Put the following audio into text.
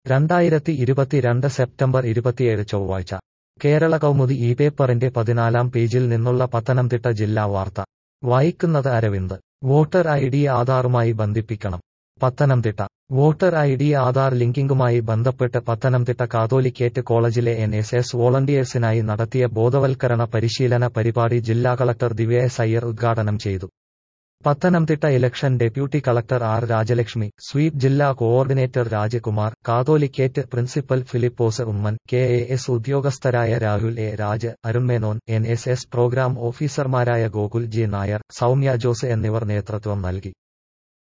രണ്ടായിരത്തി ഇരുപത്തിരണ്ട് സെപ്റ്റംബർ ഇരുപത്തിയേഴ് ചൊവ്വാഴ്ച കേരള കൗമുദി ഈ പേപ്പറിന്റെ പതിനാലാം പേജിൽ നിന്നുള്ള പത്തനംതിട്ട ജില്ലാ വാർത്ത വായിക്കുന്നത് അരവിന്ദ് വോട്ടർ ഐ ഡി ആധാറുമായി ബന്ധിപ്പിക്കണം Pathanamthitta voter I D Aadhaar ലിങ്കിംഗുമായി ബന്ധപ്പെട്ട് പത്തനംതിട്ട കാതോലിക്കേറ്റ് കോളേജിലെ എൻ എസ് എസ് വോളണ്ടിയേഴ്സിനായി നടത്തിയ ബോധവൽക്കരണ പരിശീലന പരിപാടി ജില്ലാ കളക്ടർ ദിവ്യ എസ് അയ്യർ ഉദ്ഘാടനം ചെയ്തു Pathanamthitta election deputy collector R Rajalakshmi sweep ജില്ലാ coordinator Rajkumar Catholicate principal Philipose Oommen K A S ഉദ്യോഗസ്ഥരായ Rahul A Raj Arun Menon N S S programme ഓഫീസർമാരായ ഗോകുൽ ജി നായർ സൗമ്യ ജോസ് എന്നിവർ നേതൃത്വം നൽകി